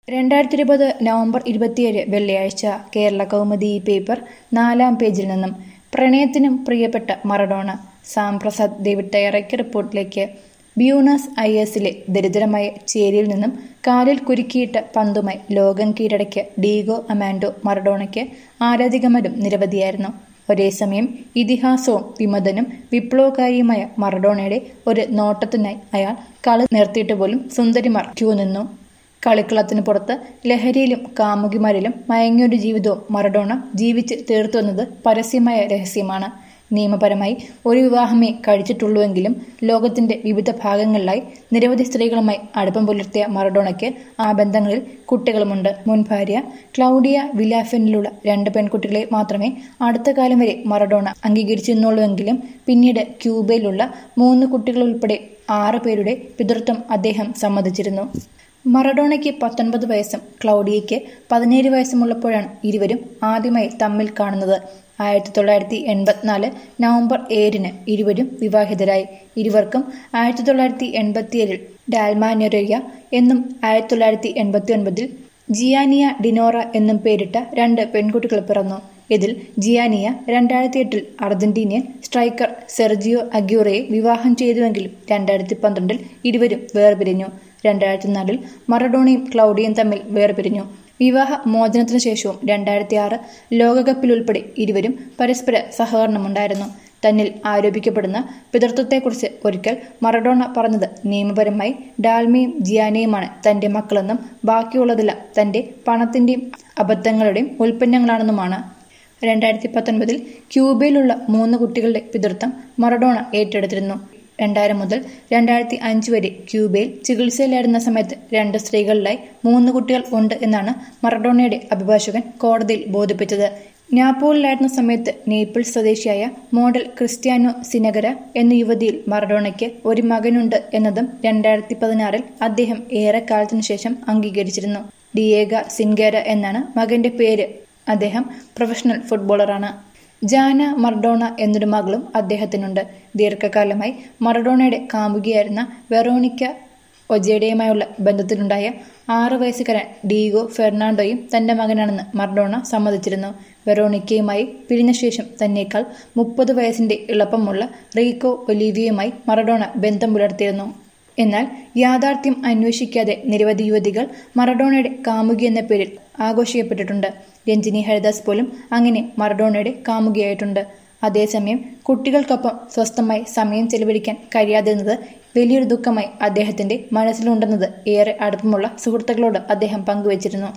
രണ്ടായിരത്തി ഇരുപത് നവംബർ ഇരുപത്തിയേഴ് വെള്ളിയാഴ്ച കേരള കൗമുദി പേപ്പർ നാലാം പേജിൽ നിന്നും പ്രണയത്തിനും പ്രിയപ്പെട്ട മറഡോണ സാം പ്രസാദ് ഡേവിഡ് തയ്യാറാക്കിയ റിപ്പോർട്ടിലേക്ക് ബ്യൂണസ് ഐ എസിലെ ദരിദ്രമായ ചേരിയിൽ നിന്നും കാലിൽ കുരുക്കിയിട്ട പന്തുമായി ലോകം കീഴടക്കിയ ഡീഗോ അമാൻഡോ മറഡോണയ്ക്ക് ആരാധികമാരും നിരവധിയായിരുന്നു ഒരേസമയം ഇതിഹാസവും വിമതനും വിപ്ലവകാരിയുമായ മറഡോണയുടെ ഒരു നോട്ടത്തിനായി അയാൾ കളി നിർത്തിയിട്ട് പോലും സുന്ദരിമാർ ക്യൂ നിന്നു കളിക്കളത്തിന് പുറത്ത് ലഹരിയിലും കാമുകിമാരിലും മയങ്ങിയൊരു ജീവിതവും മറഡോണ ജീവിച്ച് തീർത്തുവെന്നത് പരസ്യമായ രഹസ്യമാണ് നിയമപരമായി ഒരു വിവാഹമേ കഴിച്ചിട്ടുള്ളൂവെങ്കിലും ലോകത്തിന്റെ വിവിധ ഭാഗങ്ങളിലായി നിരവധി സ്ത്രീകളുമായി അടുപ്പം പുലർത്തിയ മറഡോണയ്ക്ക് ആ ബന്ധങ്ങളിൽ കുട്ടികളുമുണ്ട് മുൻ ഭാര്യ ക്ലൗഡിയ വിലാഫിനിലുള്ള രണ്ട് പെൺകുട്ടികളെ മാത്രമേ അടുത്ത കാലം വരെ മറഡോണ അംഗീകരിച്ചിരുന്നുള്ളൂവെങ്കിലും പിന്നീട് ക്യൂബയിലുള്ള മൂന്ന് കുട്ടികൾ ഉൾപ്പെടെ ആറ് പേരുടെ പിതൃത്വം അദ്ദേഹം സമ്മതിച്ചിരുന്നു മറഡോണയ്ക്ക് പത്തൊൻപത് വയസ്സും ക്ലൗഡിയയ്ക്ക് പതിനേഴ് വയസ്സുമുള്ളപ്പോഴാണ് ഇരുവരും ആദ്യമായി തമ്മിൽ കാണുന്നത് ആയിരത്തി തൊള്ളായിരത്തി എൺപത്തിനാല് നവംബർ ഏഴിന് ഇരുവരും വിവാഹിതരായി ഇരുവർക്കും ആയിരത്തി തൊള്ളായിരത്തി എൺപത്തിയേഴിൽ ഡാൽമാനെറിയ എന്നും ആയിരത്തി തൊള്ളായിരത്തി എൺപത്തി ഒൻപതിൽ ജിയാനിയ ഡിനോറ എന്നും പേരിട്ട രണ്ട് പെൺകുട്ടികൾ പിറന്നു ഇതിൽ ജിയാനിയ രണ്ടായിരത്തി എട്ടിൽ അർജന്റീനിയൻ സ്ട്രൈക്കർ സെർജിയോ അഗ്യൂറയെ വിവാഹം ചെയ്തുവെങ്കിലും രണ്ടായിരത്തി പന്ത്രണ്ടിൽ ഇരുവരും വേർപിരിഞ്ഞു രണ്ടായിരത്തി നാലിൽ മറഡോണയും ക്ലൗഡിയും തമ്മിൽ വേർപിരിഞ്ഞു വിവാഹ മോചനത്തിനു ശേഷവും രണ്ടായിരത്തി ആറ് ലോകകപ്പിലുൾപ്പെടെ ഇരുവരും പരസ്പര സഹകരണമുണ്ടായിരുന്നു തന്നിൽ ആരോപിക്കപ്പെടുന്ന പിതൃത്വത്തെക്കുറിച്ച് ഒരിക്കൽ മറഡോണ പറഞ്ഞത് നിയമപരമായി ഡാൽമയും ജിയാനയുമാണ് തന്റെ മക്കളെന്നും ബാക്കിയുള്ളതെല്ലാം തന്റെ പണത്തിന്റെയും അബദ്ധങ്ങളുടെയും ഉൽപ്പന്നങ്ങളാണെന്നുമാണ് രണ്ടായിരത്തി പത്തൊൻപതിൽ ക്യൂബയിലുള്ള മൂന്ന് കുട്ടികളുടെ പിതൃത്വം മറഡോണ ഏറ്റെടുത്തിരുന്നു രണ്ടായിരം മുതൽ രണ്ടായിരത്തി അഞ്ച് വരെ ക്യൂബയിൽ ചികിത്സയിലായിരുന്ന സമയത്ത് രണ്ട് സ്ത്രീകളിലായി മൂന്ന് കുട്ടികൾ ഉണ്ട് എന്നാണ് മറഡോണയുടെ അഭിഭാഷകൻ കോടതിയിൽ ബോധിപ്പിച്ചത് നാപ്പോളിലായിരുന്ന സമയത്ത് നേപ്പിൾസ് സ്വദേശിയായ മോഡൽ ക്രിസ്ത്യാനോ സിനഗര എന്ന യുവതിയിൽ മറഡോണയ്ക്ക് ഒരു മകനുണ്ട് എന്നതും രണ്ടായിരത്തി പതിനാറിൽ അദ്ദേഹം ഏറെക്കാലത്തിനു ശേഷം അംഗീകരിച്ചിരുന്നു ഡിയേഗ സിൻഗേര എന്നാണ് മകന്റെ പേര് അദ്ദേഹം പ്രൊഫഷണൽ ഫുട്ബോളറാണ് ജാന മർഡോണ എന്നൊരു മകളും അദ്ദേഹത്തിനുണ്ട് ദീർഘകാലമായി മറഡോണയുടെ കാമുകിയായിരുന്ന വെറോണിക്ക ഒജേഡയുമായുള്ള ബന്ധത്തിലുണ്ടായ ആറ് വയസ്സുകാരൻ ഡീഗോ ഫെർണാണ്ടോയും തന്റെ മകനാണെന്ന് മർഡോണ സമ്മതിച്ചിരുന്നു വെറോണിക്കയുമായി പിരിഞ്ഞ ശേഷം തന്നേക്കാൾ മുപ്പത് വയസ്സിന്റെ ഇളപ്പമുള്ള റീക്കോ ഒലീവിയുമായി മറഡോണ ബന്ധം പുലർത്തിയിരുന്നു എന്നാൽ യാഥാർത്ഥ്യം അന്വേഷിക്കാതെ നിരവധി യുവതികൾ മറഡോണയുടെ കാമുകി എന്ന പേരിൽ ആഘോഷിക്കപ്പെട്ടിട്ടുണ്ട് രഞ്ജിനി ഹരിദാസ് പോലും അങ്ങനെ മറഡോണയുടെ കാമുകിയായിട്ടുണ്ട് അതേസമയം കുട്ടികൾക്കൊപ്പം സ്വസ്ഥമായി സമയം ചെലവഴിക്കാൻ കഴിയാതിരുന്നത് വലിയൊരു ദുഃഖമായി അദ്ദേഹത്തിന്റെ മനസ്സിലുണ്ടെന്നത് ഏറെ അടുപ്പമുള്ള സുഹൃത്തുക്കളോട് അദ്ദേഹം പങ്കുവച്ചിരുന്നു